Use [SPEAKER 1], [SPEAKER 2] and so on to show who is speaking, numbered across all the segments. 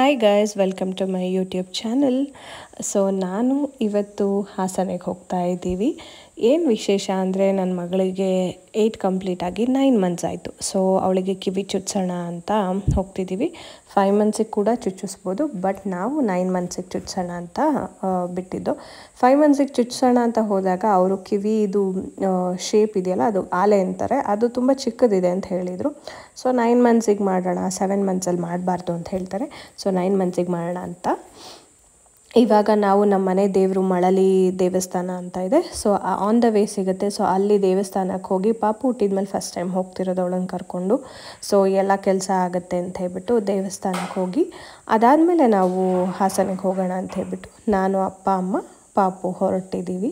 [SPEAKER 1] hi guys welcome to my YouTube channel so ನಾನು ಇವತ್ತು ಹಾಸನಿಗೆ ಹೋಗ್ತಾ ಇದ್ದೀವಿ ಏನು ವಿಶೇಷ ಅಂದರೆ ನನ್ನ ಮಗಳಿಗೆ ಏಯ್ಟ್ ಕಂಪ್ಲೀಟ್ ಆಗಿ ನೈನ್ ಮಂತ್ಸ್ ಆಯಿತು ಸೊ ಅವಳಿಗೆ ಕಿವಿ ಚುಚ್ಚೋಣ ಅಂತ ಹೋಗ್ತಿದ್ದೀವಿ ಫೈವ್ ಮಂತ್ಸಿಗೆ ಕೂಡ ಚುಚ್ಚಿಸ್ಬೋದು ಬಟ್ ನಾವು ನೈನ್ ಮಂತ್ಸಿಗೆ ಚುಚ್ಚೋಣ ಅಂತ ಆ, ಬಿಟ್ಟಿದ್ದು ಫೈವ್ ಮಂತ್ಸಿಗೆ ಚುಚ್ಸೋಣ ಅಂತ ಹೋದಾಗ ಅವರು ಕಿವಿ ಇದು ಶೇಪ್ ಇದೆಯಲ್ಲ ಅದು ಆಲೆ ಅಂತಾರೆ ಅದು ತುಂಬ ಚಿಕ್ಕದಿದೆ ಅಂತ ಹೇಳಿದರು ಸೊ ನೈನ್ ಮಂತ್ಸಿಗೆ ಮಾಡೋಣ ಸೆವೆನ್ ಮಂತ್ಸಲ್ಲಿ ಮಾಡಬಾರ್ದು ಅಂತ ಹೇಳ್ತಾರೆ ಸೊ ನೈನ್ ಮಂತ್ಸಿಗೆ ಮಾಡೋಣ ಅಂತ ಇವಾಗ ನಾವು ನಮ್ಮ ಮನೆ ದೇವರು ಮಳಲಿ ದೇವಸ್ಥಾನ ಅಂತ ಇದೆ ಸೊ ಆನ್ ದ ವೇ ಸಿಗುತ್ತೆ ಸೊ ಅಲ್ಲಿ ದೇವಸ್ಥಾನಕ್ಕೆ ಹೋಗಿ ಪಾಪು ಹುಟ್ಟಿದ್ಮೇಲೆ ಫಸ್ಟ್ ಟೈಮ್ ಹೋಗ್ತಿರೋದು ಅವಳನ್ನು ಕರ್ಕೊಂಡು ಸೊ ಎಲ್ಲ ಕೆಲಸ ಆಗುತ್ತೆ ಅಂತ ಹೇಳ್ಬಿಟ್ಟು ದೇವಸ್ಥಾನಕ್ಕೆ ಹೋಗಿ ಅದಾದಮೇಲೆ ನಾವು ಹಾಸನಿಗೆ ಹೋಗೋಣ ಅಂತ ಹೇಳ್ಬಿಟ್ಟು ನಾನು ಅಪ್ಪ ಅಮ್ಮ ಪಾಪು ಹೊರಟಿದ್ದೀವಿ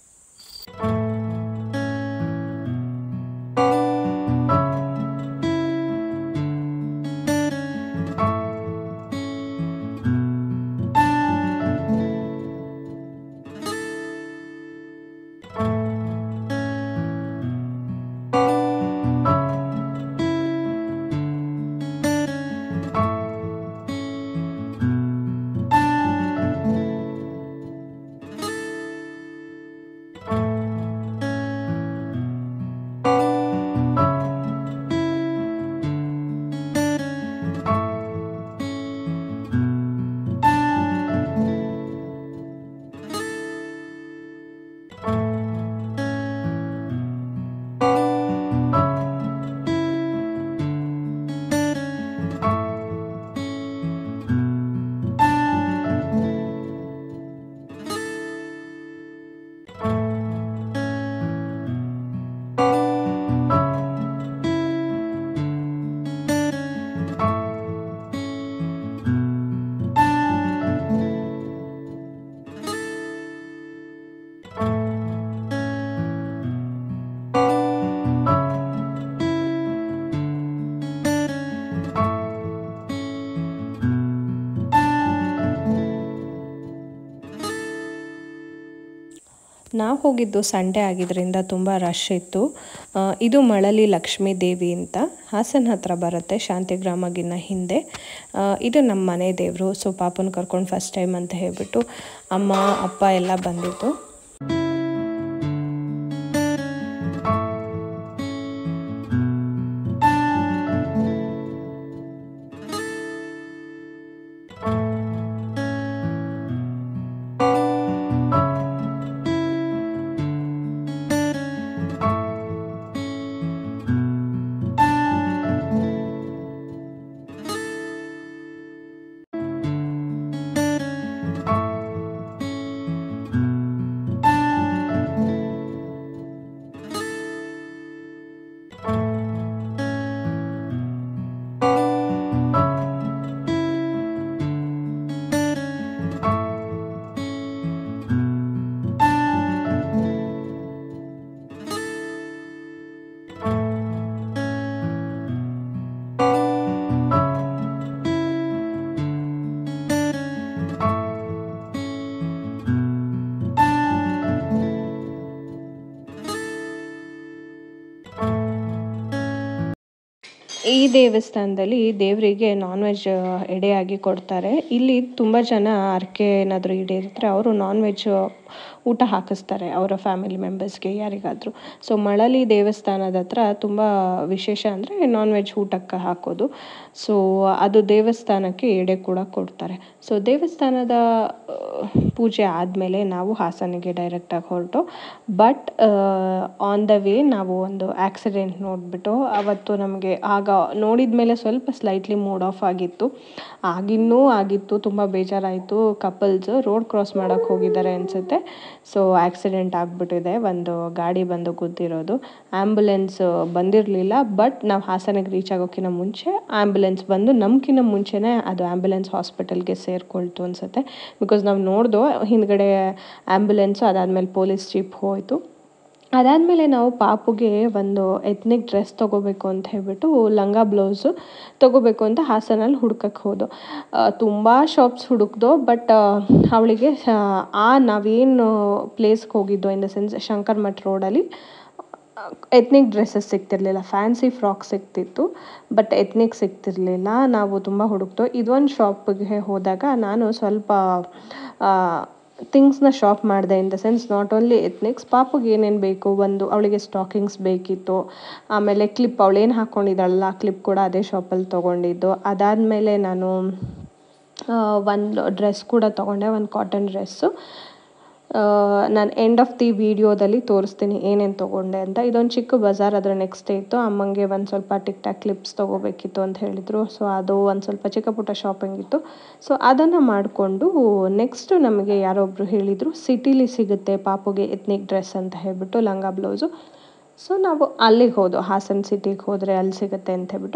[SPEAKER 1] ನಾವು ಹೋಗಿದ್ದು ಸಂಡೇ ಆಗಿದ್ದರಿಂದ ತುಂಬ ರಶ್ ಇತ್ತು ಆ, ಇದು ಮಳಲಿ ಲಕ್ಷ್ಮೀ ದೇವಿ ಅಂತ ಹಾಸನ ಹತ್ರ ಬರುತ್ತೆ ಶಾಂತಿಗ್ರಾಮಗಿನ್ನ ಹಿಂದೆ ಆ, ಇದು ನಮ್ಮ ಮನೆ ದೇವರು ಸೊ ಪಾಪನ ಕರ್ಕೊಂಡು ಫಸ್ಟ್ ಟೈಮ್ ಅಂತ ಹೇಳ್ಬಿಟ್ಟು ಅಮ್ಮ ಅಪ್ಪ ಎಲ್ಲ ಬಂದಿತ್ತು ಈ ದೇವಸ್ಥಾನದಲ್ಲಿ ದೇವರಿಗೆ ನಾನ್ ವೆಜ್ ಎಡೆಯಾಗಿ ಕೊಡ್ತಾರೆ ಇಲ್ಲಿ ತುಂಬ ಜನ ಹರಕೆ ಏನಾದರೂ ಈಡೇರಿದ್ರೆ ಅವರು ನಾನ್ ವೆಜ್ ಊಟ ಹಾಕಿಸ್ತಾರೆ ಅವರ ಫ್ಯಾಮಿಲಿ ಮೆಂಬರ್ಸ್ಗೆ ಯಾರಿಗಾದರೂ ಸೊ ಮಳಲಿ ದೇವಸ್ಥಾನದ ಹತ್ರ ತುಂಬ ವಿಶೇಷ ಅಂದರೆ ನಾನ್ ವೆಜ್ ಊಟಕ್ಕೆ ಹಾಕೋದು ಸೊ ಅದು ದೇವಸ್ಥಾನಕ್ಕೆ ಎಡೆ ಕೂಡ ಕೊಡ್ತಾರೆ ಸೊ ದೇವಸ್ಥಾನದ ಆ, ಪೂಜೆ ಆದಮೇಲೆ ನಾವು ಹಾಸನಿಗೆ ಡೈರೆಕ್ಟಾಗಿ ಹೊರಟು ಬಟ್ ಆನ್ ದ ವೇ ನಾವು ಒಂದು ಆಕ್ಸಿಡೆಂಟ್ ನೋಡಿಬಿಟ್ಟು ಅವತ್ತು ನಮಗೆ ಆಗ ನೋಡಿದ ಮೇಲೆ ಸ್ವಲ್ಪ ಸ್ಲೈಟ್ಲಿ ಮೂಡ್ ಆಫ್ ಆಗಿತ್ತು ಆಗಿನ್ನೂ ಆಗಿತ್ತು ತುಂಬ ಬೇಜಾರಾಯಿತು ಕಪಲ್ಸ್ ರೋಡ್ ಕ್ರಾಸ್ ಮಾಡೋಕ್ಕೆ ಹೋಗಿದ್ದಾರೆ ಅನಿಸುತ್ತೆ ಸೊ ಆಕ್ಸಿಡೆಂಟ್ ಆಗಿಬಿಟ್ಟಿದೆ ಒಂದು ಗಾಡಿ ಬಂದು ಗುದ್ದಿರೋದು ಆ್ಯಂಬುಲೆನ್ಸ್ ಬಂದಿರಲಿಲ್ಲ ಬಟ್ ನಾವು ಹಾಸನಿಗೆ ರೀಚ್ ಆಗೋಕ್ಕಿಂತ ಮುಂಚೆ ಆ್ಯಂಬುಲೆನ್ಸ್ ಬಂದು ನಮ್ಗಿಂತ ಮುಂಚೆನೇ ಅದು ಆ್ಯಂಬುಲೆನ್ಸ್ ಹಾಸ್ಪಿಟಲ್ಗೆ ಸೇರಿಕೊಳ್ತು ಅನಿಸುತ್ತೆ ಬಿಕಾಸ್ ನಾವು ನೋಡ್ದೋ ಹಿಂದ್ಗಡೆ ಆ್ಯಂಬುಲೆನ್ಸು ಅದಾದಮೇಲೆ ಪೊಲೀಸ್ ಜೀಪ್ ಹೋಯಿತು ಅದಾದಮೇಲೆ ನಾವು ಪಾಪುಗೆ ಒಂದು ಎತ್ನಿಕ್ ಡ್ರೆಸ್ ತೊಗೋಬೇಕು ಅಂತ ಹೇಳ್ಬಿಟ್ಟು ಲಂಗ ಬ್ಲೌಸು ತೊಗೋಬೇಕು ಅಂತ ಹಾಸನಲ್ಲಿ ಹುಡ್ಕಕ್ಕೆ ಹೋದೋ ತುಂಬ ಶಾಪ್ಸ್ ಹುಡುಕ್ದೋ ಬಟ್ ಅವಳಿಗೆ ಆ ನಾವೇನು ಪ್ಲೇಸ್ಗೆ ಹೋಗಿದ್ದೋ in the sense Shankar Mutt ರೋಡಲ್ಲಿ ಎತ್ನಿಕ್ ಡ್ರೆಸ್ಸಸ್ ಸಿಗ್ತಿರ್ಲಿಲ್ಲ ಫ್ಯಾನ್ಸಿ ಫ್ರಾಕ್ ಸಿಗ್ತಿತ್ತು ಬಟ್ ಎತ್ನಿಕ್ ಸಿಗ್ತಿರ್ಲಿಲ್ಲ ನಾವು ತುಂಬ ಹುಡುಕ್ತು ಇದೊಂದು ಶಾಪಿಗೆ ಹೋದಾಗ ನಾನು ಸ್ವಲ್ಪ ಥಿಂಗ್ಸ್ನ ಶಾಪ್ ಮಾಡಿದೆ in the sense not only ethnics ಪಾಪುಗೆ ಏನೇನು ಬೇಕು ಒಂದು ಅವಳಿಗೆ ಸ್ಟಾಕಿಂಗ್ಸ್ ಬೇಕಿತ್ತು ಆಮೇಲೆ ಕ್ಲಿಪ್ ಅವಳೇನು ಹಾಕ್ಕೊಂಡಿದ್ದಾಳಲ್ಲ ಆ ಕ್ಲಿಪ್ ಕೂಡ ಅದೇ ಶಾಪಲ್ಲಿ ತೊಗೊಂಡಿದ್ದು ಅದಾದಮೇಲೆ ನಾನು ಒಂದು ಡ್ರೆಸ್ ಕೂಡ ತೊಗೊಂಡೆ ಒಂದು ಕಾಟನ್ ಡ್ರೆಸ್ಸು ನಾನು ಎಂಡ್ ಆಫ್ ದಿ ವಿಡಿಯೋದಲ್ಲಿ ತೋರಿಸ್ತೀನಿ ಏನೇನು ತೊಗೊಂಡೆ ಅಂತ ಇದೊಂದು ಚಿಕ್ಕ ಬಜಾರ್ ಅದರ ನೆಕ್ಸ್ಟ್ ಡೇ ಇತ್ತು ಅಮ್ಮಂಗೆ ಒಂದು ಸ್ವಲ್ಪ ಟಿಕ್ ಟಾಕ್ ಕ್ಲಿಪ್ಸ್ ತೊಗೋಬೇಕಿತ್ತು ಅಂತ ಹೇಳಿದರು ಸೊ ಅದು ಒಂದು ಸ್ವಲ್ಪ ಚಿಕ್ಕ ಪುಟ್ಟ ಶಾಪಿಂಗ್ ಇತ್ತು ಸೊ ಅದನ್ನು ಮಾಡಿಕೊಂಡು ನೆಕ್ಸ್ಟು ನಮಗೆ ಯಾರೊಬ್ಬರು ಹೇಳಿದರು ಸಿಟಿಲಿ ಸಿಗುತ್ತೆ ಪಾಪುಗೆ ಎತ್ನಿಕ್ ಡ್ರೆಸ್ ಅಂತ ಹೇಳ್ಬಿಟ್ಟು ಲಂಗ ಬ್ಲೌಸು ಸೊ ನಾವು ಅಲ್ಲಿಗೆ ಹೋದೋ ಹಾಸನ್ ಸಿಟಿಗೆ ಹೋದರೆ ಅಲ್ಲಿ ಸಿಗುತ್ತೆ ಅಂತ ಹೇಳ್ಬಿಟ್ಟು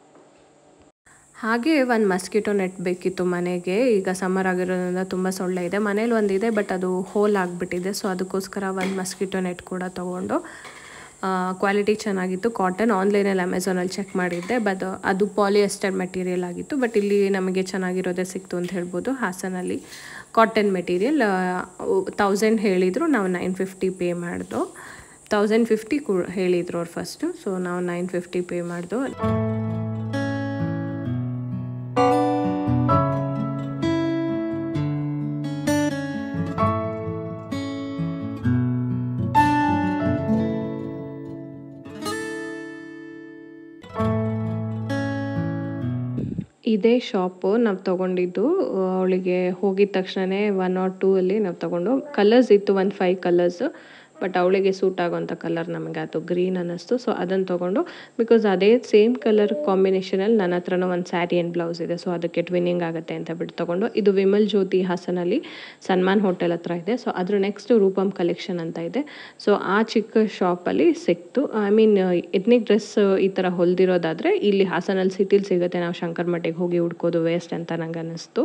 [SPEAKER 1] ಹಾಗೆ ಒಂದು ಮಸ್ಕಿಟೋ ನೆಟ್ ಬೇಕಿತ್ತು ಮನೆಗೆ ಈಗ ಸಮ್ಮರ್ ಆಗಿರೋದ್ರಿಂದ ತುಂಬ ಸೊಳ್ಳೆ ಇದೆ ಮನೇಲಿ ಒಂದಿದೆ ಬಟ್ ಅದು ಹೋಲ್ ಆಗಿಬಿಟ್ಟಿದೆ ಸೊ ಅದಕ್ಕೋಸ್ಕರ ಒಂದು ಮಸ್ಕಿಟೋ ನೆಟ್ ಕೂಡ ತೊಗೊಂಡು ಕ್ವಾಲಿಟಿ ಚೆನ್ನಾಗಿತ್ತು ಕಾಟನ್ ಆನ್ಲೈನಲ್ಲಿ ಅಮೆಝಾನಲ್ಲಿ ಚೆಕ್ ಮಾಡಿದ್ದೆ ಬಟ್ ಅದು ಪಾಲಿಯೆಸ್ಟರ್ ಮೆಟೀರಿಯಲ್ ಆಗಿತ್ತು ಬಟ್ ಇಲ್ಲಿ ನಮಗೆ ಚೆನ್ನಾಗಿರೋದೇ ಸಿಕ್ತು ಅಂತ ಹೇಳ್ಬೋದು ಹಾಸನಲ್ಲಿ ಕಾಟನ್ ಮೆಟೀರಿಯಲ್ ತೌಸಂಡ್ ಹೇಳಿದರು ನಾವು ನೈನ್ ಫಿಫ್ಟಿ ಪೇ ಮಾಡ್ದೋ ತೌಸಂಡ್ ಫಿಫ್ಟಿ ಕೂ ಹೇಳಿದ್ರು ಅವ್ರು ಫಸ್ಟು ಸೊ ನಾವು ನೈನ್ ಫಿಫ್ಟಿ ಪೇ ಮಾಡ್ದೋ ಇದೇ ಶಾಪು ನಾವು ತೊಗೊಂಡಿದ್ದು ಅವಳಿಗೆ ಹೋಗಿದ ತಕ್ಷಣವೇ ಒನ್ ಆರ್ ಟೂ ಅಲ್ಲಿ ನಾವು ತೊಗೊಂಡು ಕಲರ್ಸ್ ಇತ್ತು ಒಂದು ಫೈವ್ ಕಲರ್ಸು ಬಟ್ ಅವಳಿಗೆ ಸೂಟ್ ಆಗೋಂಥ ಕಲರ್ ನಮಗೆ ಅದು ಗ್ರೀನ್ ಅನ್ನಿಸ್ತು ಸೊ ಅದನ್ನು ತೊಗೊಂಡು ಬಿಕಾಸ್ ಅದೇ ಸೇಮ್ ಕಲರ್ ಕಾಂಬಿನೇಷನಲ್ಲಿ ನನ್ನ ಹತ್ರನೂ ಒಂದು ಸ್ಯಾರಿ ಆ್ಯಂಡ್ ಬ್ಲೌಸ್ ಇದೆ ಸೊ ಅದಕ್ಕೆ ಟ್ವಿನ್ನಿಂಗ್ ಆಗುತ್ತೆ ಅಂತ ಬಿಟ್ಟು ತೊಗೊಂಡು ಇದು ವಿಮಲ್ ಜ್ಯೋತಿ ಹಾಸನಲ್ಲಿ ಸನ್ಮಾನ್ ಹೋಟೆಲ್ ಹತ್ರ ಇದೆ ಸೊ ಅದ್ರ ನೆಕ್ಸ್ಟ್ ರೂಪಮ್ ಕಲೆಕ್ಷನ್ ಅಂತ ಇದೆ ಸೊ ಆ ಚಿಕ್ಕ ಶಾಪಲ್ಲಿ ಸಿಕ್ತು ಐ ಮೀನ್ ಎತ್ನಿಕ್ ಡ್ರೆಸ್ ಈ ಥರ ಹೊಲ್ದಿರೋದಾದರೆ ಇಲ್ಲಿ ಹಾಸನಲ್ಲಿ ಸಿಟಿಲಿ ಸಿಗುತ್ತೆ ನಾವು ಶಂಕರ್ ಮಠಕ್ಕೆ ಹೋಗಿ ಹುಡ್ಕೋದು ವೇಸ್ಟ್ ಅಂತ ನಂಗೆ ಅನ್ನಿಸ್ತು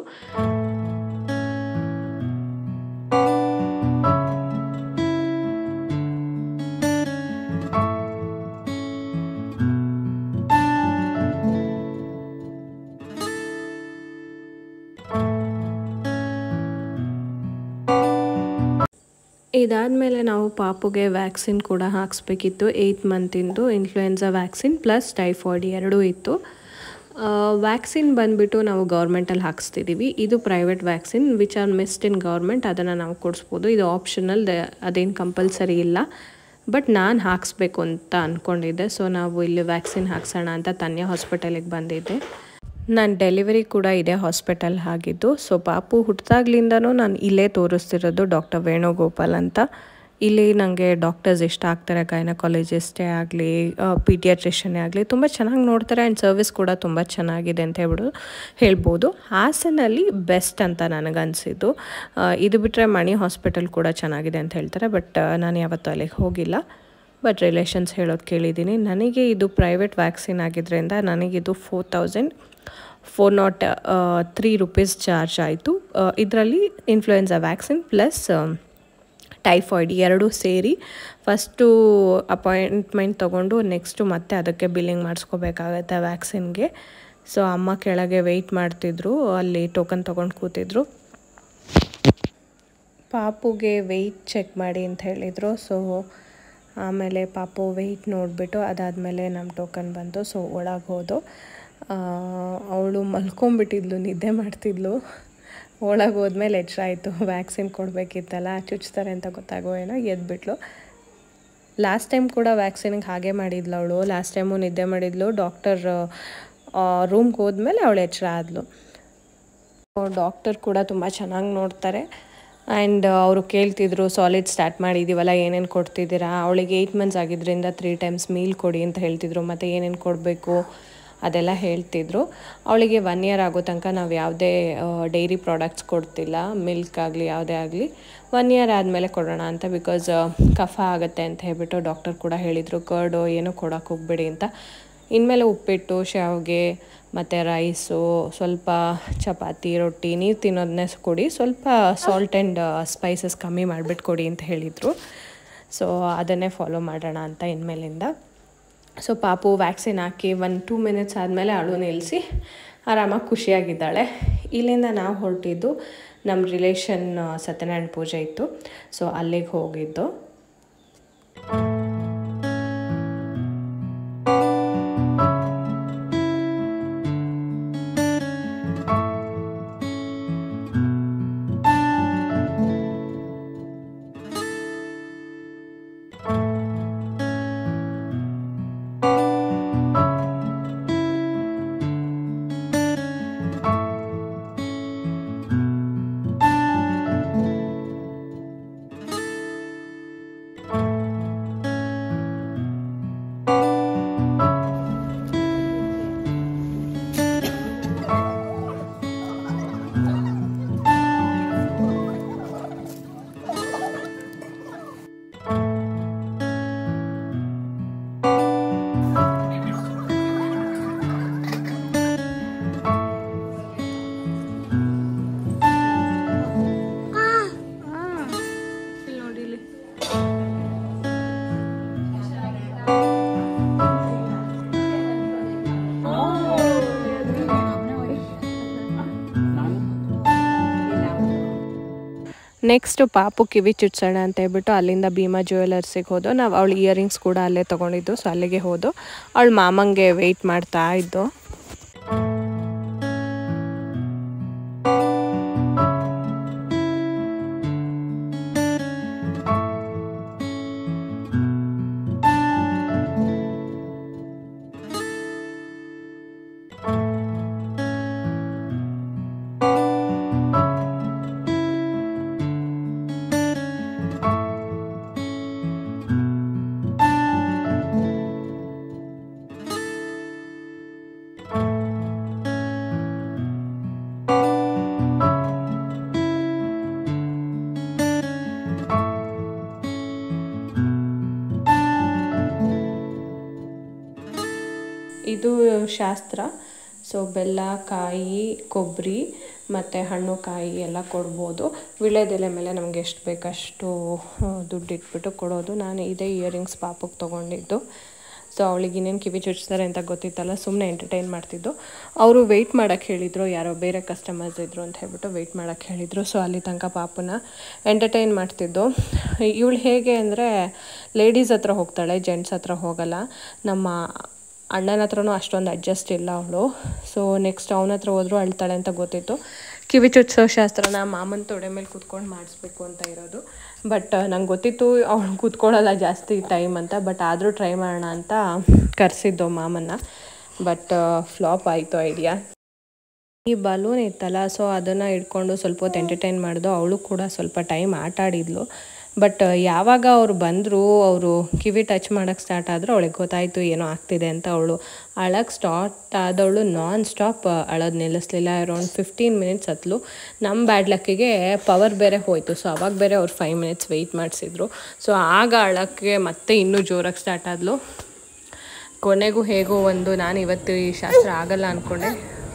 [SPEAKER 1] ಇದಾದಮೇಲೆ ನಾವು ಪಾಪುಗೆ ವ್ಯಾಕ್ಸಿನ್ ಕೂಡ ಹಾಕ್ಸ್ಬೇಕಿತ್ತು ಏಯ್ಟ್ ಮಂತಿಂದು ಇನ್ಫ್ಲೂಯೆನ್ಸಾ ವ್ಯಾಕ್ಸಿನ್ ಪ್ಲಸ್ ಟೈಫಾಯ್ಡ್ ಎರಡೂ ಇತ್ತು ವ್ಯಾಕ್ಸಿನ್ ಬಂದುಬಿಟ್ಟು ನಾವು ಗೌರ್ಮೆಂಟಲ್ಲಿ ಹಾಕ್ಸ್ತಿದ್ದೀವಿ ಇದು private vaccine which are missed in government ಅದನ್ನು ನಾವು ಕೊಡಿಸ್ಬೋದು ಇದು ಆಪ್ಷನಲ್ ಅದೇನು ಕಂಪಲ್ಸರಿ ಇಲ್ಲ ಬಟ್ ನಾನು ಹಾಕ್ಸ್ಬೇಕು ಅಂತ ಅಂದ್ಕೊಂಡಿದ್ದೆ ಸೊ ನಾವು ಇಲ್ಲಿ ವ್ಯಾಕ್ಸಿನ್ ಹಾಕ್ಸೋಣ ಅಂತ ತನ್ಯ ಹಾಸ್ಪಿಟಲಿಗೆ ಬಂದಿದ್ದೆ ನಾನು ಡೆಲಿವರಿ ಕೂಡ ಇದೇ ಹಾಸ್ಪಿಟಲ್ ಆಗಿದ್ದು ಸೊ ಪಾಪು ಹುಟ್ಟಿದಾಗ್ಲಿಂದನೂ ನಾನು ಇಲ್ಲೇ ತೋರಿಸ್ತಿರೋದು ಡಾಕ್ಟರ್ ವೇಣುಗೋಪಾಲ್ ಅಂತ ಇಲ್ಲಿ ನನಗೆ ಡಾಕ್ಟರ್ಸ್ ಇಷ್ಟ ಆಗ್ತಾರೆ ಗೈನಕಾಲಜಿಸ್ಟೇ ಆಗಲಿ ಪೀಡಿಯಾಟ್ರಿಷನ್ನೇ ಆಗಲಿ ತುಂಬ ಚೆನ್ನಾಗಿ ನೋಡ್ತಾರೆ ಆ್ಯಂಡ್ ಸರ್ವಿಸ್ ಕೂಡ ತುಂಬ ಚೆನ್ನಾಗಿದೆ ಅಂತ ಹೇಳ್ಬಿಟ್ಟು ಹೇಳ್ಬೋದು ಹಾಸನಲ್ಲಿ ಬೆಸ್ಟ್ ಅಂತ ನನಗನ್ಸಿದ್ದು ಇದು ಬಿಟ್ಟರೆ ಮಣಿ ಹಾಸ್ಪಿಟಲ್ ಕೂಡ ಚೆನ್ನಾಗಿದೆ ಅಂತ ಹೇಳ್ತಾರೆ ಬಟ್ ನಾನು ಯಾವತ್ತೂ ಅಲ್ಲಿಗೆ ಹೋಗಿಲ್ಲ ಬಟ್ ರಿಲೇಷನ್ಸ್ ಹೇಳೋದು ಕೇಳಿದ್ದೀನಿ ನನಗೆ ಇದು ಪ್ರೈವೇಟ್ ವ್ಯಾಕ್ಸಿನ್ ಆಗಿದ್ದರಿಂದ ನನಗಿದು four thousand four not three rupees charge ಆಯಿತು ಇದರಲ್ಲಿ ಇನ್ಫ್ಲೂಯೆನ್ಸಾ ವ್ಯಾಕ್ಸಿನ್ ಪ್ಲಸ್ ಟೈಫಾಯ್ಡ್ ಎರಡೂ ಸೇರಿ ಫಸ್ಟು ಅಪಾಯಿಂಟ್ಮೆಂಟ್ ತೊಗೊಂಡು ನೆಕ್ಸ್ಟು ಮತ್ತೆ ಅದಕ್ಕೆ ಬಿಲ್ಲಿಂಗ್ ಮಾಡಿಸ್ಕೋಬೇಕಾಗತ್ತೆ ವ್ಯಾಕ್ಸಿನ್ಗೆ ಸೊ ಅಮ್ಮ ಕೆಳಗೆ ವೆಯ್ಟ್ ಮಾಡ್ತಿದ್ರು ಅಲ್ಲಿ ಟೋಕನ್ ತೊಗೊಂಡು ಕೂತಿದ್ರು ಪಾಪುಗೆ ವೆಯ್ಟ್ ಚೆಕ್ ಮಾಡಿ ಅಂತ ಹೇಳಿದರು ಸೊ ಆಮೇಲೆ ಪಾಪು ವೆಯ್ಟ್ ನೋಡಿಬಿಟ್ಟು ಅದಾದಮೇಲೆ ನಮ್ಮ ಟೋಕನ್ ಬಂತು ಸೊ ಒಳಗೆ ಹೋದು ಅವಳು ಮಲ್ಕೊಂಬಿಟ್ಟಿದ್ಲು ನಿದ್ದೆ ಮಾಡ್ತಿದ್ಲು ಒಳಗೆ ಹೋದ್ಮೇಲೆ ಎಚ್ಚರ ಆಯಿತು ವ್ಯಾಕ್ಸಿನ್ ಕೊಡಬೇಕಿತ್ತಲ್ಲ ಚುಚ್ತಾರೆ ಅಂತ ಗೊತ್ತಾಗೋ ಏನೋ ಎದ್ಬಿಟ್ಲು ಲಾಸ್ಟ್ ಟೈಮ್ ಕೂಡ ವ್ಯಾಕ್ಸಿನಿಗೆ ಹಾಗೆ ಮಾಡಿದ್ಲು ಅವಳು ಲಾಸ್ಟ್ ಟೈಮು ನಿದ್ದೆ ಮಾಡಿದ್ಲು ಡಾಕ್ಟರ್ ರೂಮ್ಗೆ ಹೋದ್ಮೇಲೆ ಅವಳು ಎಚ್ಚರ ಆದಳು ಡಾಕ್ಟರ್ ಕೂಡ ತುಂಬ ಚೆನ್ನಾಗಿ ನೋಡ್ತಾರೆ ಆ್ಯಂಡ್ ಅವರು ಕೇಳ್ತಿದ್ರು ಸಾಲಿಡ್ ಸ್ಟಾರ್ಟ್ ಮಾಡಿದ್ದೀವಲ್ಲ ಏನೇನು ಕೊಡ್ತಿದ್ದೀರಾ ಅವಳಿಗೆ ಏಯ್ಟ್ ಮಂತ್ಸ್ ಆಗಿದ್ದರಿಂದ ತ್ರೀ ಟೈಮ್ಸ್ ಮೀಲ್ ಕೊಡಿ ಅಂತ ಹೇಳ್ತಿದ್ರು ಮತ್ತು ಏನೇನು ಕೊಡಬೇಕು ಅದೆಲ್ಲ ಹೇಳ್ತಿದ್ರು ಅವಳಿಗೆ ಒನ್ ಇಯರ್ ಆಗೋ ತನಕ ನಾವು ಯಾವುದೇ ಡೈರಿ ಪ್ರಾಡಕ್ಟ್ಸ್ ಕೊಡ್ತಿಲ್ಲ ಮಿಲ್ಕ್ ಆಗಲಿ ಯಾವುದೇ ಆಗಲಿ ಒನ್ ಇಯರ್ ಆದಮೇಲೆ ಕೊಡೋಣ ಅಂತ ಬಿಕಾಸ್ ಕಫ ಆಗುತ್ತೆ ಅಂತ ಹೇಳ್ಬಿಟ್ಟು ಡಾಕ್ಟರ್ ಕೂಡ ಹೇಳಿದರು ಕರ್ಡು ಏನೂ ಕೊಡೋಕೆ ಹೋಗ್ಬೇಡಿ ಅಂತ ಇನ್ಮೇಲೆ ಉಪ್ಪಿಟ್ಟು ಶಾವಿಗೆ ಮತ್ತು ರೈಸು ಸ್ವಲ್ಪ ಚಪಾತಿ ರೊಟ್ಟಿ ನೀವು ತಿನ್ನೋದನ್ನೇ ಕೊಡಿ ಸ್ವಲ್ಪ ಸಾಲ್ಟ್ ಆ್ಯಂಡ್ ಸ್ಪೈಸಸ್ ಕಮ್ಮಿ ಮಾಡಿಬಿಟ್ಟು ಕೊಡಿ ಅಂತ ಹೇಳಿದರು ಸೊ ಅದನ್ನೇ ಫಾಲೋ ಮಾಡೋಣ ಅಂತ ಇನ್ಮೇಲಿಂದ ಸೊ ಪಾಪು ವ್ಯಾಕ್ಸಿನ್ ಹಾಕಿ ಒನ್ ಟೂ ಮಿನಿಟ್ಸ್ ಆದಮೇಲೆ ಅಳು ನಿಲ್ಲಿಸಿ ಆರಾಮಾಗಿ ಖುಷಿಯಾಗಿದ್ದಾಳೆ ಇಲ್ಲಿಂದ ನಾವು ಹೊರಟಿದ್ದು ನಮ್ಮ ರಿಲೇಷನ್ ಸತ್ಯನಾರಾಯಣ ಪೂಜೆ ಇತ್ತು ಸೊ ಅಲ್ಲಿಗೆ ಹೋಗಿದ್ದು ನೆಕ್ಸ್ಟ್ ಪಾಪು ಕಿವಿ ಚುಚ್ಚೋಣ ಅಂತ ಹೇಳ್ಬಿಟ್ಟು ಅಲ್ಲಿಂದ ಭೀಮಾ ಜ್ಯುವೆಲರ್ಸಿಗೆ ಹೋದು ನಾವು ಅವಳು ಇಯರಿಂಗ್ಸ್ ಕೂಡ ಅಲ್ಲೇ ತೊಗೊಂಡಿದ್ದು ಸೊ ಅಲ್ಲಿಗೆ ಹೋದು ಅವಳು ಮಾಮಂಗೆ ವೆಯ್ಟ್ ಮಾಡ್ತಾ ಇದ್ದು ಇದು ಶಾಸ್ತ್ರ ಸೊ ಬೆಲ್ಲ ಕಾಯಿ ಕೊಬ್ಬರಿ ಮತ್ತು ಹಣ್ಣು ಕಾಯಿ ಎಲ್ಲ ಕೊಡ್ಬೋದು ವಿಳೆದೆಲೆ ಮೇಲೆ ನಮಗೆ ಎಷ್ಟು ಬೇಕಷ್ಟು ದುಡ್ಡು ಇಟ್ಬಿಟ್ಟು ಕೊಡೋದು ನಾನು ಇದೇ ಇಯರಿಂಗ್ಸ್ ಪಾಪಕ್ಕೆ ತೊಗೊಂಡಿದ್ದು ಸೊ ಅವಳಿಗೆ ಇನ್ನೇನು ಕಿವಿ ಚುಚ್ತಾರೆ ಅಂತ ಗೊತ್ತಿತ್ತಲ್ಲ ಸುಮ್ಮನೆ ಎಂಟರ್ಟೈನ್ ಮಾಡ್ತಿದ್ದು ಅವರು ವೆಯ್ಟ್ ಮಾಡೋಕ್ಕೆ ಹೇಳಿದರು ಯಾರೋ ಬೇರೆ ಕಸ್ಟಮರ್ಸ್ ಇದ್ದರು ಅಂತ ಹೇಳ್ಬಿಟ್ಟು ವೆಯ್ಟ್ ಮಾಡೋಕ್ಕೆ ಹೇಳಿದರು ಸೊ ಅಲ್ಲಿ ತನಕ ಪಾಪನ ಎಂಟರ್ಟೈನ್ ಮಾಡ್ತಿದ್ದು ಇವಳು ಹೇಗೆ ಅಂದರೆ ಲೇಡೀಸ್ ಹತ್ರ ಹೋಗ್ತಾಳೆ ಜೆಂಟ್ಸ್ ಹತ್ರ ಹೋಗಲ್ಲ ನಮ್ಮ ಅಣ್ಣನ ಹತ್ರನೂ ಅಷ್ಟೊಂದು ಅಡ್ಜಸ್ಟ್ ಇಲ್ಲ ಅವಳು ಸೊ ನೆಕ್ಸ್ಟ್ ಅವನ ಹತ್ರ ಹೋದ್ರು ಅಳ್ತಾಳೆ ಅಂತ ಗೊತ್ತಿತ್ತು ಕಿವಿ ಚುಚ್ಚೋ ಶಾಸ್ತ್ರನ ಮಾಮನ ತೊಡೆ ಮೇಲೆ ಕೂತ್ಕೊಂಡು ಮಾಡಿಸ್ಬೇಕು ಅಂತ ಇರೋದು ಬಟ್ ನಂಗೆ ಗೊತ್ತಿತ್ತು ಅವಳು ಕೂತ್ಕೊಳ್ಳಲ್ಲ ಜಾಸ್ತಿ ಟೈಮ್ ಅಂತ ಬಟ್ ಆದರೂ ಟ್ರೈ ಮಾಡೋಣ ಅಂತ ಕರೆಸಿದ್ದು ಮಾಮನ್ನ ಬಟ್ ಫ್ಲಾಪ್ ಆಯಿತು ಐಡಿಯಾ ಈ ಬಲೂನ್ ಇತ್ತಲ್ಲ ಸೊ ಅದನ್ನು ಇಟ್ಕೊಂಡು ಸ್ವಲ್ಪ ಹೊತ್ತು ಎಂಟರ್ಟೈನ್ ಮಾಡಿದ್ದು ಅವಳು ಕೂಡ ಸ್ವಲ್ಪ ಟೈಮ್ ಆಟ ಆಡಿದ್ಲು ಬಟ್ ಯಾವಾಗ ಅವ್ರು ಬಂದರು ಅವರು ಕಿವಿ ಟಚ್ ಮಾಡೋಕ್ಕೆ ಸ್ಟಾರ್ಟ್ ಆದರೂ ಅವಳಿಗೆ ಗೊತ್ತಾಯಿತು ಏನೋ ಆಗ್ತಿದೆ ಅಂತ ಅವಳು ಅಳಕ್ಕೆ ಸ್ಟಾರ್ಟ್ ಆದವಳು ನಾನ್ ಸ್ಟಾಪ್ ಅಳೋದು ನಿಲ್ಲಿಸ್ಲಿಲ್ಲ ಅರೌಂಡ್ ಫಿಫ್ಟೀನ್ ಮಿನಿಟ್ಸ್ ಹತ್ಲು ನಮ್ಮ ಬ್ಯಾಡ್ ಲಕ್ಕಿಗೆ ಪವರ್ ಬೇರೆ ಹೋಯಿತು ಸೊ ಅವಾಗ ಬೇರೆ ಅವ್ರು ಫೈವ್ ಮಿನಿಟ್ಸ್ ವೆಯ್ಟ್ ಮಾಡಿಸಿದ್ರು ಸೊ ಆಗ ಅಳಕ್ಕೆ ಮತ್ತೆ ಇನ್ನೂ ಜೋರಾಗಿ ಸ್ಟಾರ್ಟ್ ಆದಳು ಕೊನೆಗೂ ಹೇಗೋ ಒಂದು ನಾನು ಇವತ್ತು ಈ ಶಾಸ್ತ್ರ ಆಗಲ್ಲ ಅಂದ್ಕೊಂಡೆ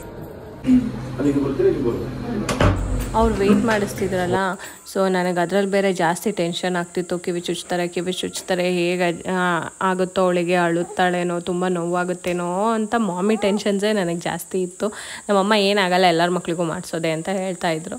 [SPEAKER 2] ಅದಕ್ಕೆ ಬರ್ತೀರಾ ಇಲ್ಲಿ ಬರ್ಬೋದು
[SPEAKER 1] ಅವ್ರು ವೆಯ್ಟ್ ಮಾಡಿಸ್ತಿದ್ರಲ್ಲ ಸೊ ನನಗೆ ಅದ್ರಲ್ಲಿ ಬೇರೆ ಜಾಸ್ತಿ ಟೆನ್ಷನ್ ಆಗ್ತಿತ್ತು ಕಿವಿ ಚುಚ್ತಾರೆ ಕಿವಿ ಚುಚ್ತಾರೆ ಹೇಗೆ ಆಗುತ್ತೋ ಅವಳಿಗೆ ಅಳುತ್ತಾಳೇನೋ ತುಂಬ ನೋವಾಗುತ್ತೇನೋ ಅಂತ ಮಾಮಿ ಟೆನ್ಷನ್ಸೇ ನನಗೆ ಜಾಸ್ತಿ ಇತ್ತು ನಮ್ಮಮ್ಮ ಏನಾಗಲ್ಲ ಎಲ್ಲರ ಮಕ್ಳಿಗೂ ಮಾಡಿಸೋದೆ ಅಂತ ಹೇಳ್ತಾ ಇದ್ರು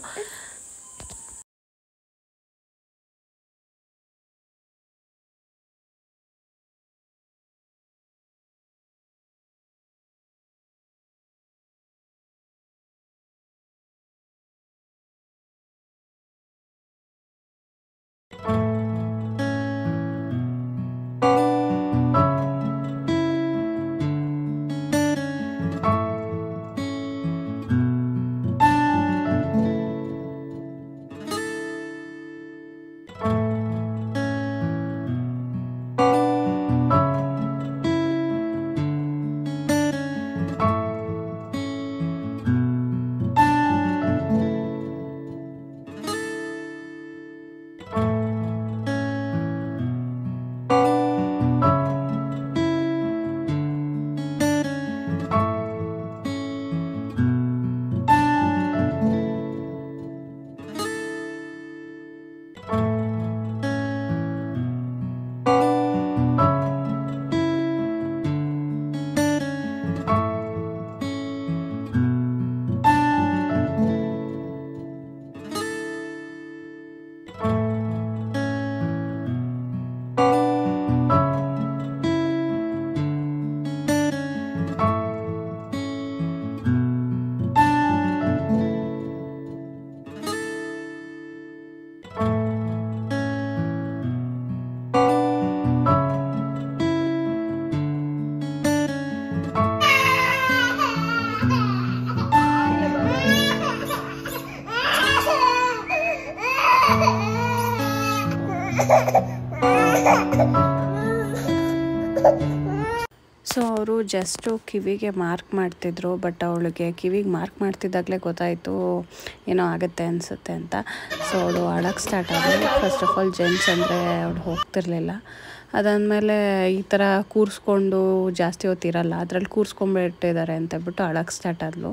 [SPEAKER 1] ಸೊ ಅವರು ಜಸ್ಟು ಕಿವಿಗೆ ಮಾರ್ಕ್ ಮಾಡ್ತಿದ್ರು ಬಟ್ ಅವಳಿಗೆ ಕಿವಿಗೆ ಮಾರ್ಕ್ ಮಾಡ್ತಿದ್ದಾಗಲೇ ಗೊತ್ತಾಯಿತು ಏನೋ ಆಗುತ್ತೆ ಅನಿಸುತ್ತೆ ಅಂತ ಸೊ ಅವಳು ಅಳಕ್ಕೆ ಸ್ಟಾರ್ಟ್ ಆದಳು ಫಸ್ಟ್ ಆಫ್ ಆಲ್ ಜೆಂಟ್ಸ್ ಅಂದರೆ ಅವಳು ಹೋಗ್ತಿರ್ಲಿಲ್ಲ ಅದಾದಮೇಲೆ ಈ ಥರ ಕೂರಿಸ್ಕೊಂಡು ಜಾಸ್ತಿ ಹೊತ್ತಿರಲ್ಲ ಅದರಲ್ಲಿ ಕೂರಿಸ್ಕೊಂಡ್ಬಿಟ್ಟಿದ್ದಾರೆ ಅಂತ ಹೇಳ್ಬಿಟ್ಟು ಅಳಕ್ಕೆ ಸ್ಟಾರ್ಟ್ ಆದಳು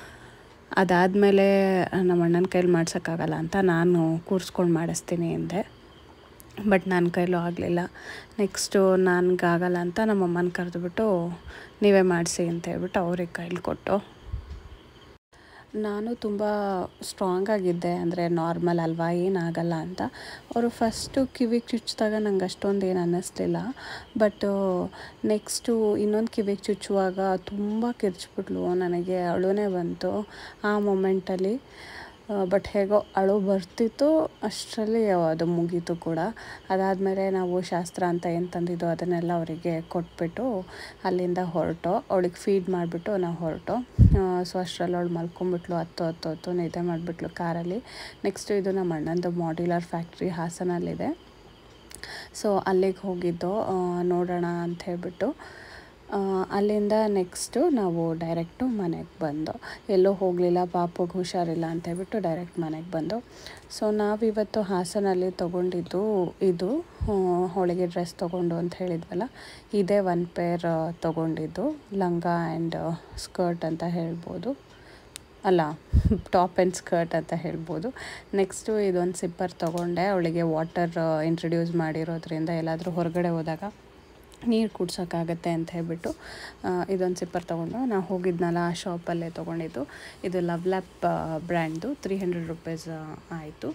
[SPEAKER 1] ಅದಾದಮೇಲೆ ನಮ್ಮ ಅಣ್ಣನ ಕೈಲಿ ಮಾಡ್ಸೋಕ್ಕಾಗಲ್ಲ ಅಂತ ನಾನು ಕೂರಿಸ್ಕೊಂಡು ಮಾಡಿಸ್ತೀನಿ ಎಂದೆ ಬಟ್ ನನ್ನ ಕೈಲೂ ಆಗಲಿಲ್ಲ ನೆಕ್ಸ್ಟು ನನಗಾಗಲ್ಲ ಅಂತ ನಮ್ಮ ಅಮ್ಮನ ಕರೆದುಬಿಟ್ಟು ನೀವೇ ಮಾಡಿಸಿ ಅಂತ ಹೇಳ್ಬಿಟ್ಟು ಅವ್ರಿಗೆ ಕೈಲಿ ಕೊಟ್ಟು
[SPEAKER 3] ನಾನು ತುಂಬ ಸ್ಟ್ರಾಂಗ್ ಆಗಿದ್ದೆ ಅಂದರೆ ನಾರ್ಮಲ್ ಅಲ್ವಾ ಏನಾಗಲ್ಲ ಅಂತ ಅವರು ಫಸ್ಟು ಕಿವಿಗೆ ಚುಚ್ಚಿದಾಗ ನಂಗೆ ಅಷ್ಟೊಂದು ಏನು ಅನ್ನಿಸ್ಲಿಲ್ಲ ಬಟ್ ನೆಕ್ಸ್ಟು ಇನ್ನೊಂದು ಕಿವಿಗೆ ಚುಚ್ಚುವಾಗ ತುಂಬ ಕಿರ್ಚ್ಬಿಟ್ಲು ನನಗೆ ಅಳುನೇ ಬಂತು ಆ ಮೊಮೆಂಟಲ್ಲಿ ಬಟ್ ಹೇಗೋ ಅಳು ಬರ್ತಿತ್ತು ಅಷ್ಟರಲ್ಲಿ ಅದು ಮುಗೀತು ಕೂಡ ಅದಾದಮೇಲೆ ನಾವು ಶಾಸ್ತ್ರ ಅಂತ ಏನು ತಂದಿದ್ದೋ ಅದನ್ನೆಲ್ಲ ಅವರಿಗೆ ಕೊಟ್ಬಿಟ್ಟು ಅಲ್ಲಿಂದ ಹೊರಟು ಅವಳಿಗೆ ಫೀಡ್ ಮಾಡಿಬಿಟ್ಟು ನಾವು ಹೊರಟು ಸೊ ಅಷ್ಟರಲ್ಲಿ ಅವಳು ಮಲ್ಕೊಂಬಿಟ್ಲು ಹತ್ತು ಹತ್ತು ಹೊತ್ತು ನಿದ್ದೆ ಮಾಡಿಬಿಟ್ಲು ಕಾರಲ್ಲಿ ನೆಕ್ಸ್ಟು ಇದು ನಮ್ಮ ಅಣ್ಣಂದು ಮಾಡ್ಯುಲರ್ ಫ್ಯಾಕ್ಟ್ರಿ ಹಾಸನಲ್ಲಿದೆ ಸೊ ಅಲ್ಲಿಗೆ ಹೋಗಿದ್ದು ಆ, ನೋಡೋಣ ಅಂತ ಹೇಳ್ಬಿಟ್ಟು ಆ, ಅಲ್ಲಿಂದ ನೆಕ್ಸ್ಟು ನಾವು ಡೈರೆಕ್ಟು ಮನೆಗೆ ಬಂದು ಎಲ್ಲೂ ಹೋಗಲಿಲ್ಲ ಪಾಪಗೆ ಹುಷಾರಿಲ್ಲ ಅಂತ ಹೇಳ್ಬಿಟ್ಟು ಡೈರೆಕ್ಟ್ ಮನೆಗೆ ಬಂದು ಸೊ ನಾವಿವತ್ತು ಹಾಸನಲ್ಲಿ ತೊಗೊಂಡಿದ್ದು ಇದು ಆ, ಅವಳಿಗೆ ಡ್ರೆಸ್ ತೊಗೊಂಡು ಅಂತ ಹೇಳಿದ್ವಲ್ಲ ಇದೇ ಒನ್ ಪೇರ್ ತೊಗೊಂಡಿದ್ದು ಲಂಗ ಆ್ಯಂಡ್ ಸ್ಕರ್ಟ್ ಅಂತ ಹೇಳ್ಬೋದು ಅಲ್ಲ ಟಾಪ್ ಆ್ಯಂಡ್ ಸ್ಕರ್ಟ್ ಅಂತ ಹೇಳ್ಬೋದು ನೆಕ್ಸ್ಟು ಇದೊಂದು ಸಿಪ್ಪರ್ ತೊಗೊಂಡೆ ಅವಳಿಗೆ ವಾಟರ್ ಇಂಟ್ರಡ್ಯೂಸ್ ಮಾಡಿರೋದ್ರಿಂದ ಎಲ್ಲಾದರೂ ಹೊರಗಡೆ ಹೋದಾಗ ನೀರು ಕುಡ್ಸೋಕ್ಕಾಗತ್ತೆ ಅಂತ ಹೇಳ್ಬಿಟ್ಟು ಇದೊಂದು ಸಿಪ್ಪರ್ ತೊಗೊಂಡು ನಾವು ಹೋಗಿದ್ನಲ್ಲ ಆ ಶಾಪಲ್ಲೇ ತೊಗೊಂಡಿದ್ದು ಇದು ಲವ್ ಲ್ಯಾಪ್ ಬ್ರ್ಯಾಂಡ್ದು ತ್ರೀ ಹಂಡ್ರೆಡ್ ರುಪೀಸ್ ಆಯಿತು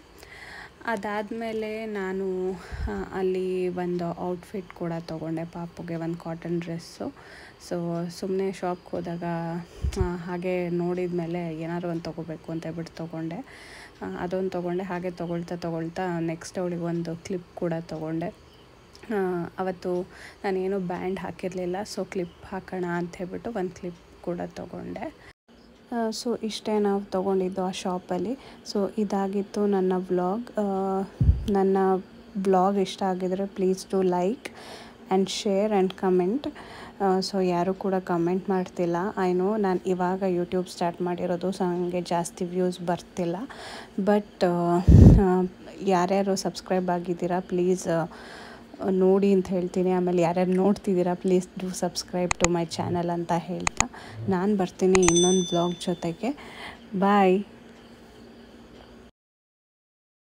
[SPEAKER 3] ಅದಾದಮೇಲೆ ನಾನು ಆ, ಅಲ್ಲಿ ಒಂದು ಔಟ್ಫಿಟ್ ಕೂಡ ತೊಗೊಂಡೆ ಪಾಪುಗೆ ಒಂದು ಕಾಟನ್ ಡ್ರೆಸ್ಸು ಸೊ ಸುಮ್ಮನೆ ಶಾಪ್ಗೆ ಹೋದಾಗ ಆ, ಹಾಗೆ ನೋಡಿದ ಮೇಲೆ ಏನಾದ್ರು ಒಂದು ತೊಗೋಬೇಕು ಅಂತ ಹೇಳ್ಬಿಟ್ಟು ತೊಗೊಂಡೆ ಆ, ಅದೊಂದು ತೊಗೊಂಡೆ ಹಾಗೆ ತೊಗೊಳ್ತಾ ತೊಗೊಳ್ತಾ ನೆಕ್ಸ್ಟ್ ಅವಳಿಗೆ ಒಂದು ಕ್ಲಿಪ್ ಕೂಡ ತೊಗೊಂಡೆ ಆ, ಅವತ್ತು ನಾನೇನು ಬ್ಯಾಂಡ್ ಹಾಕಿರಲಿಲ್ಲ ಸೊ ಕ್ಲಿಪ್ ಹಾಕೋಣ ಅಂತ ಹೇಳ್ಬಿಟ್ಟು ಒಂದು ಕ್ಲಿಪ್ ಕೂಡ ತೊಗೊಂಡೆ ಸೊ ಇಷ್ಟೇ ನಾವು ತೊಗೊಂಡಿದ್ದು ಆ ಶಾಪಲ್ಲಿ ಸೊ ಇದಾಗಿತ್ತು ನನ್ನ ವ್ಲಾಗ್ ನನ್ನ ವ್ಲಾಗ್ ಇಷ್ಟ ಆಗಿದ್ರೆ please to like and share and comment so ಯಾರೂ ಕೂಡ ಕಮೆಂಟ್ ಮಾಡ್ತಿಲ್ಲ ಐ ನೋ ನಾನು ಇವಾಗ ಯೂಟ್ಯೂಬ್ ಸ್ಟಾರ್ಟ್ ಮಾಡಿರೋದು ಸೊ ನನಗೆ ಜಾಸ್ತಿ ವ್ಯೂಸ್ ಬರ್ತಿಲ್ಲ ಬಟ್ ಯಾರ್ಯಾರು ಸಬ್ಸ್ಕ್ರೈಬ್ ಆಗಿದ್ದೀರಾ ಪ್ಲೀಸ್ ನೋಡಿ ಅಂತ ಹೇಳ್ತೀನಿ ಆಮೇಲೆ ಯಾರ್ಯಾರು ನೋಡ್ತಿದ್ದೀರಾ please do subscribe to my channel ಅಂತ ಹೇಳ್ತಾ ನಾನು ಬರ್ತೀನಿ ಇನ್ನೊಂದು ಬ್ಲಾಗ್ ಜೊತೆಗೆ ಬಾಯ್